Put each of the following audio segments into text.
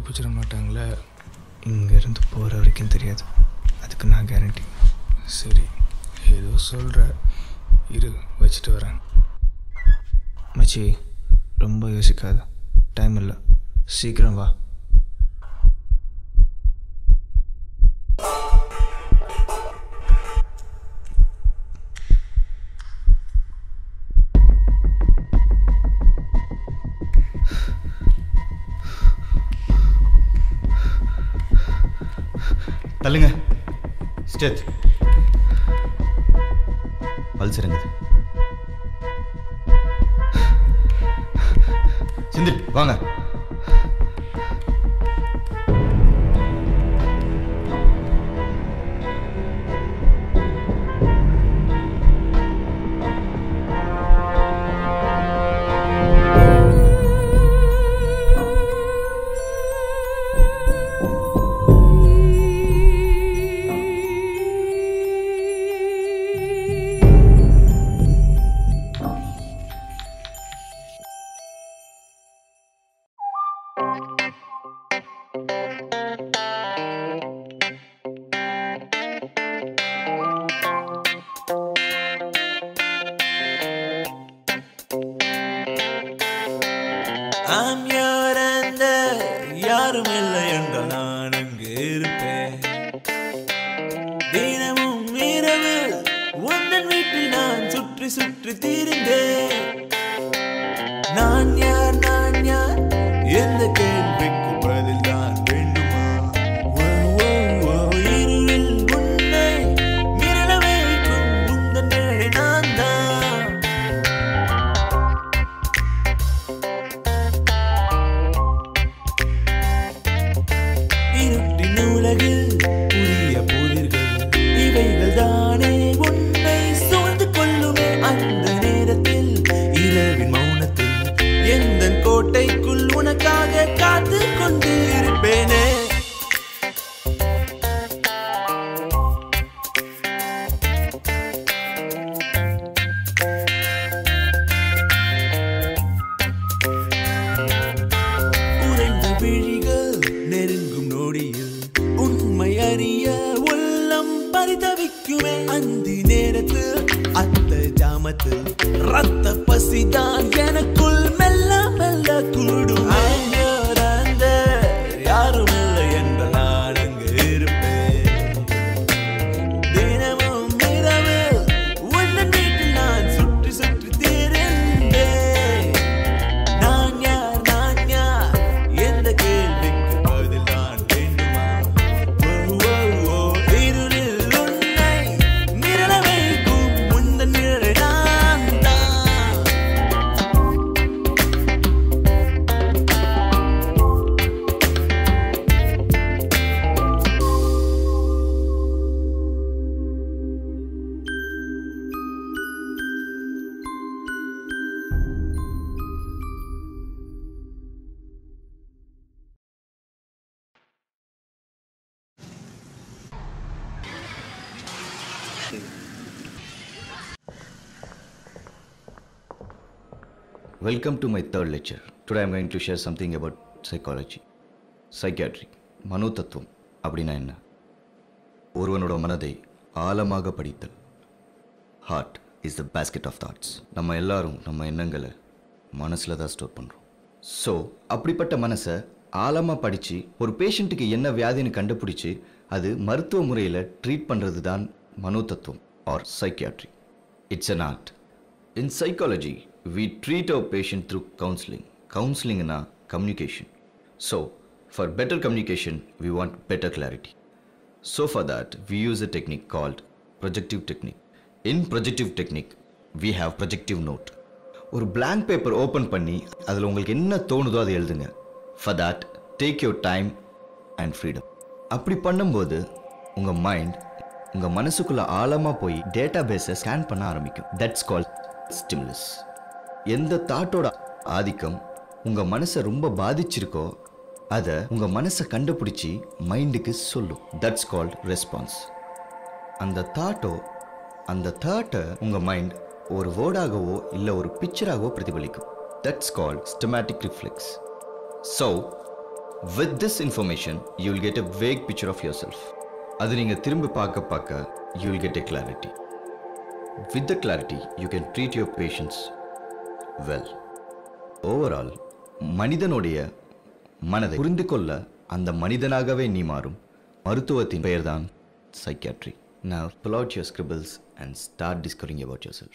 கண்டுபிடிச்சிட மாட்டாங்களே இங்கேருந்து போகிற வரைக்கும் தெரியாது அதுக்கு நான் கேரண்டி சரி ஏதோ சொல்கிற இரு வச்சுட்டு வரேன் மச்சி ரொம்ப யோசிக்காத டைம் இல்லை சீக்கிரம் வா தள்ளுங்க ஸ்டேத் பல்ஸ் இறங்குது செந்தில் வாங்க I'm your and யாரும் இல்லை என்றால் நான் அங்கு இருப்பேன் தினமும் இரவு உந்தன் வீட்டில் நான் சுற்றி சுற்றி திரிந்தேன் நான் யார் நான் யார் எந்த கேள்விக்கு பதில் தான் வேண்டுமா ஓ, ஓ, ஓ, இருளில் உன்னை மிரள வைக்கும் உந்தன் நிழலை நான் தான் இருட்டின் உலகில் புதிய புதிர்கள் இவைகள் தானே உன்னை சூழ்ந்து கொள்ளுமே அந்த நேரத்தில் இரவின் மௌனத்தில் எந்த கோட்டைக்குள் உனக்காக காத்து கொண்டு இருப்பேனே உறைந்த விழிகள் நெருங்கும் நொடியில் உண்மை அறிய உள்ளம் பரிதவிக்குமே அந்தி நேரத்தில் அத்த ஜாமத்தில் ரத்த பசிதான் எனக்குள் மெல்ல மெல்ல கூடும் ஐயோர் அந்த யாரும் இல்லை என்ற நான் அங்கு இருப்பேன் தினமும் இரவு உன்னன் வீட்டில் நான் சுற்றி சுற்றி திரிந்தேன் நான் யார் நான் யார் எந்த கேள்விக்கு பதில் நான் வேண்டுமா ஓ, ஓ, ஓ, இருளில் உன்னை மிரள வைக்கும் உந்தன் நிழலை நான் தான் Welcome to my third lecture. Today I'm going to share something about psychology. Psychiatry. மனோ தத்துவம் அப்படின்னா என்ன ஒருவனோட மனதை ஆழமாக படித்தல் heart is the basket of thoughts நம்ம எல்லாரும் நம்ம எண்ணங்களை மனசில் தான் ஸ்டோர் பண்ணுறோம் ஸோ அப்படிப்பட்ட மனசை ஆழமாக படித்து ஒரு பேஷண்ட்டுக்கு என்ன வியாதின்னு கண்டுபிடிச்சி அது மருத்துவ முறையில் ட்ரீட் பண்ணுறது தான் மனோ தத்துவம் or psychiatry it's an art In psychology, we treat our patient through counseling. Counseling na communication. So, for better communication, we want better clarity. So, for that, we use a technique called projective technique. In projective technique, we have projective note. ஒரு blank paper open பண்ணி அதில் உங்களுக்கு என்ன தோணுதோ அதை எழுதுங்க for that take your time and freedom அப்படி பண்ணும்போது உங்கள் மைண்ட் உங்கள் மனசுக்குள்ள ஆழமாக போய் டேட்டா பேஸை ஸ்கேன் பண்ண ஆரம்பிக்கும் தட்ஸ் கால் ஸ்டிமுலஸ் எந்த தாட்டோட ஆதிக்கம் உங்கள் மனசை ரொம்ப பாதிச்சிருக்கோ அதை உங்கள் மனசை கண்டுபிடிச்சி மைண்டுக்கு சொல்லும் தட்ஸ் கால்ட் ரெஸ்பான்ஸ் அந்த தாட்டோ அந்த தாட்டை உங்கள் மைண்ட் ஒரு வேர்டாகவோ இல்லை ஒரு பிக்சராகவோ பிரதிபலிக்கும் that's called stomatic reflex so with this information you will get a vague picture of yourself அது நீங்கள் திரும்ப பார்க்க பார்க்க you will get a clarity with the clarity you can treat your patients well overall மனிதனுடைய மனதை புரிந்து கொள்ள அந்த மனிதனாகவே நீ மாறும் மருத்துவத்தின் பெயர்தான் psychiatry Now pull out your scribbles and start discovering about yourself.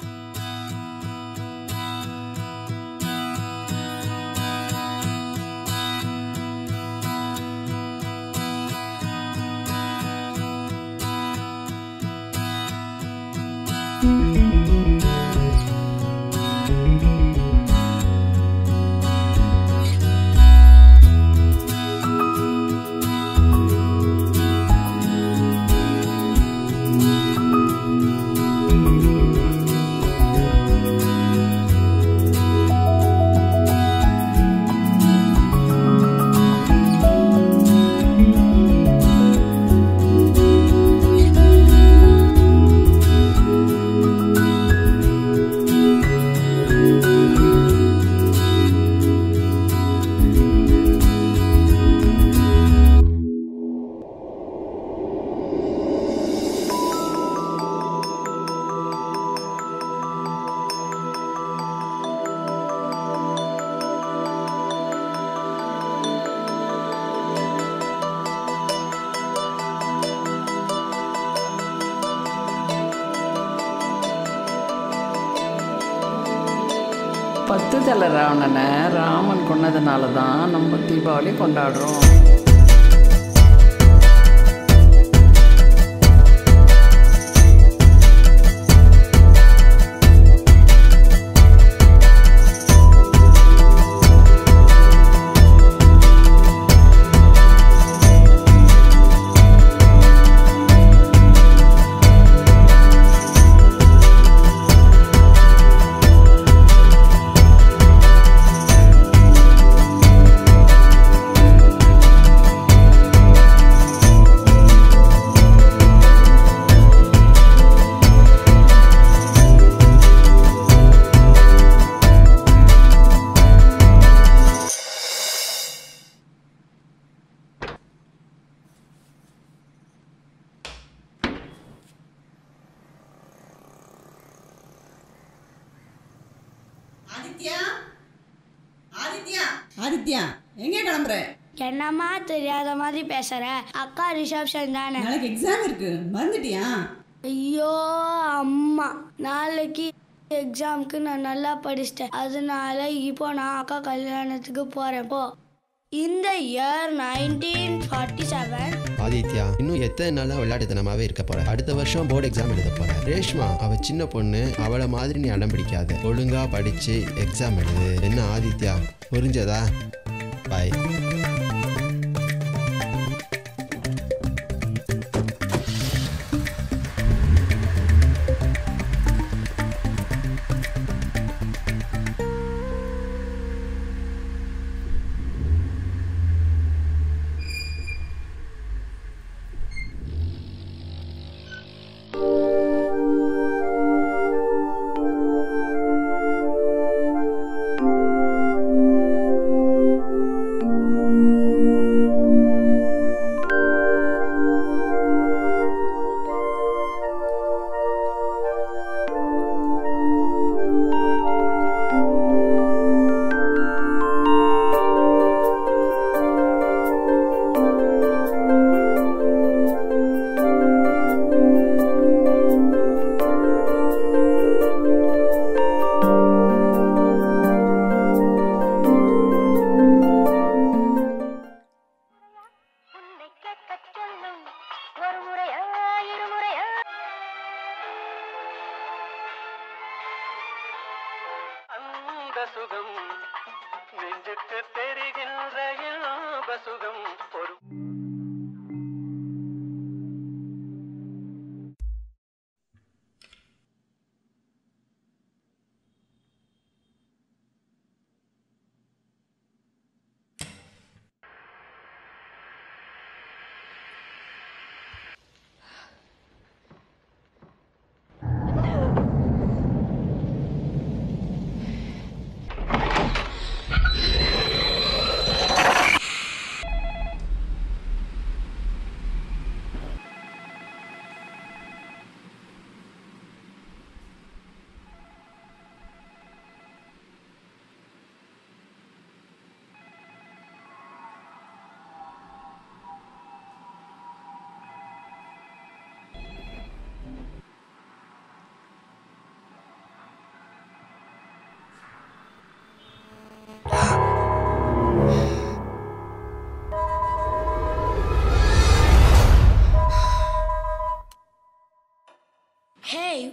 பத்து தலை ராவணனை ராமன் கொன்னதுனால தான் நம்ம தீபாவளி கொண்டாடுறோம் ஆதித்யா ஆதித்யா ஆதித்யா எங்கே கிளம்புற என்னம்மா தெரியாத மாதிரி பேசுற அக்கா ரிசப்ஷன் தானே நாளைக்கு எக்ஸாம் இருக்கு மறந்துட்டியா ஐயோ அம்மா நாளைக்கு எக்ஸாம்க்கு நான் நல்லா படிச்சிட்டேன் அதனால இப்போ நான் அக்கா கல்யாணத்துக்கு போறேன் போ இந்த year nineteen forty seven Aditya இன்னும் எத்தனை நாளா விளையாட்டுத்தனமாவே இருக்க போற அடுத்த வருஷம் போர்டு எக்ஸாம் எழுத போற ரேஷ்மா அவ சின்ன பொண்ணு அவளை மாதிரி நீ அடம் பிடிக்காத ஒழுங்கா படிச்சு எக்ஸாம் எழுது என்ன ஆதித்யா புரிஞ்சதா பாய் ஒரு முறையா இருமுறையா அந்த சுகம் நெஞ்சுக்கு தெரிகின்ற இன்ப சுகம் ஒரு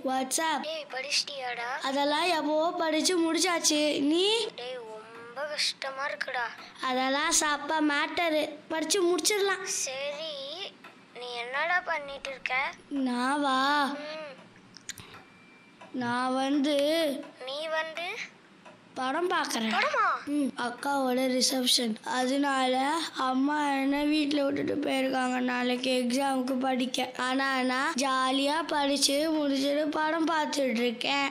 வாட்ஸ்அப் டேய் படிச்சிட்டியாடா அதெல்லாம் எப்பவோ படிச்சு முடிச்சாச்சு நீ டேய் ரொம்ப கஷ்டமா இருக்குடா அதெல்லாம் சப்பா மேட்டரு படிச்சு முடிச்சிடலாம் சரி நீ என்னடா பண்ணிட்டு இருக்க நான் வா நான் வந்து நீ வந்து படம் பார்க்குறேன் படமா ம் அக்காவோட ரிசப்ஷன் அதனால அம்மா என்ன வீட்டில் விட்டுட்டு போயிருக்காங்க நாளைக்கு எக்ஸாமுக்கு படிக்க ஆனால் நான் ஜாலியாக படித்து முடிச்சுட்டு படம் பார்த்துட்டு இருக்கேன்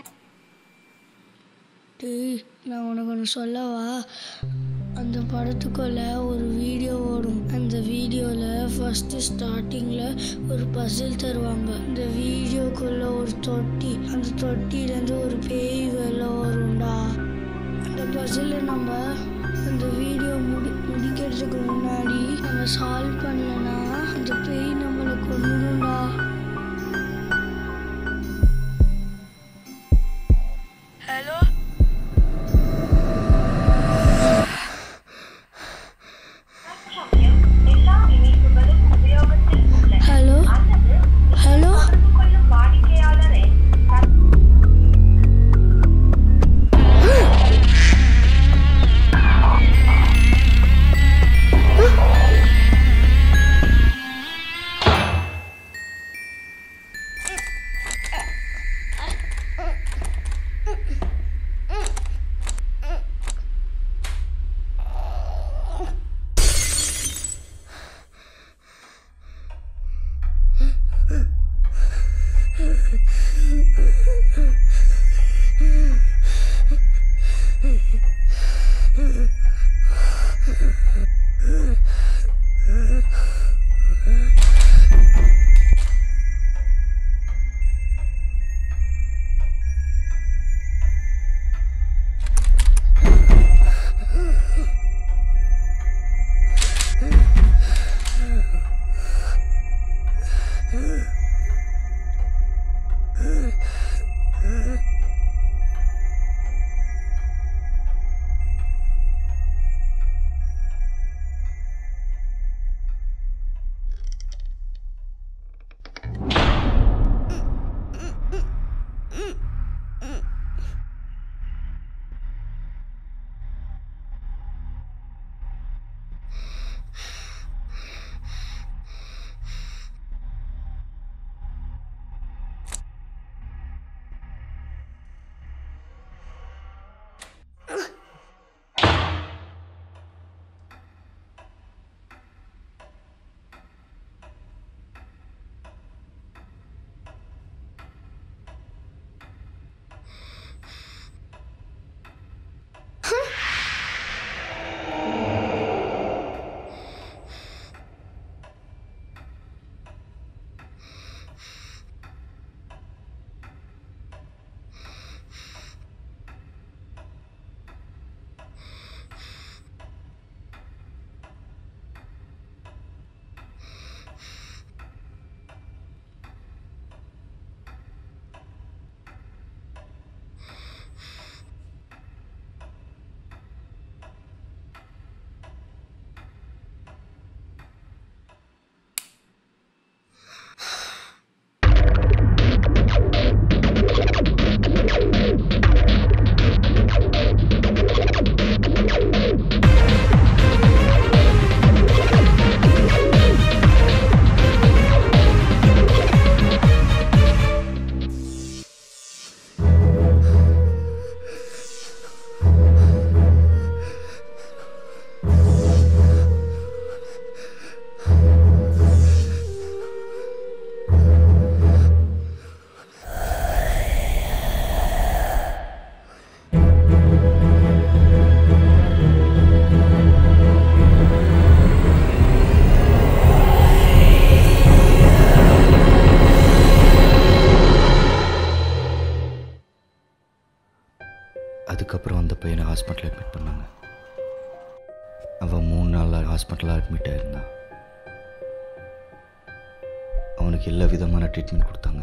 டேய் நான் உனக்கு ஒன்று சொல்லவா அந்த படத்துக்குள்ள ஒரு வீடியோ ஓடும் அந்த வீடியோவில் ஃபஸ்ட்டு ஸ்டார்டிங்கில் ஒரு பசில் தருவாங்க இந்த வீடியோக்குள்ள ஒரு தொட்டி அந்த தொட்டிலேருந்து ஒரு பேய் வெளில வரும்டா அந்த பசில் நம்ம அந்த வீடியோ முடி முடிக்கிறதுக்கு முன்னாடி நம்ம சால்வ் பண்ணலனா அந்த பேய் நம்மளை கொண்டுடும்டா ஹலோ ஹலோ ஹலோ அதுக்கப்புறம் அந்த பையனை ஹாஸ்பிட்டலில் அட்மிட் பண்ணாங்க அவன் மூணு நாள் ஹாஸ்பிட்டலில் அட்மிட் ஆயிருந்தான் அவனுக்கு எல்லா விதமான ட்ரீட்மெண்ட் கொடுத்தாங்க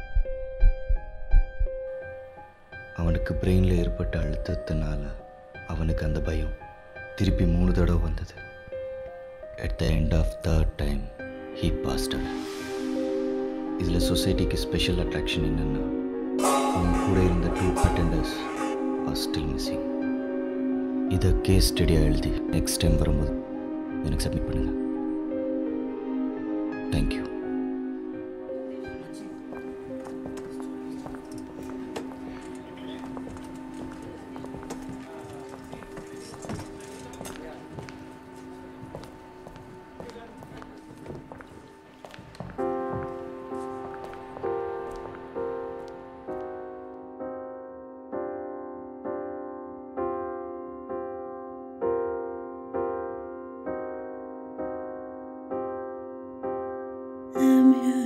அவனுக்கு பிரெயினில் ஏற்பட்ட அழுத்தத்தினால அவனுக்கு அந்த பயம் திருப்பி மூணு தடவை வந்தது at the end of third time he passed இதில் சொசைட்டிக்கு ஸ்பெஷல் அட்ராக்ஷன் என்னென்னா அவங்க கூட இருந்த two attenders are still missing இதை கேஸ் ஸ்டடியாக எழுதி நெக்ஸ்ட் டைம் வரும்போது எனக்கு சப்மிட் பண்ணுங்கள் தேங்க்யூ I'm here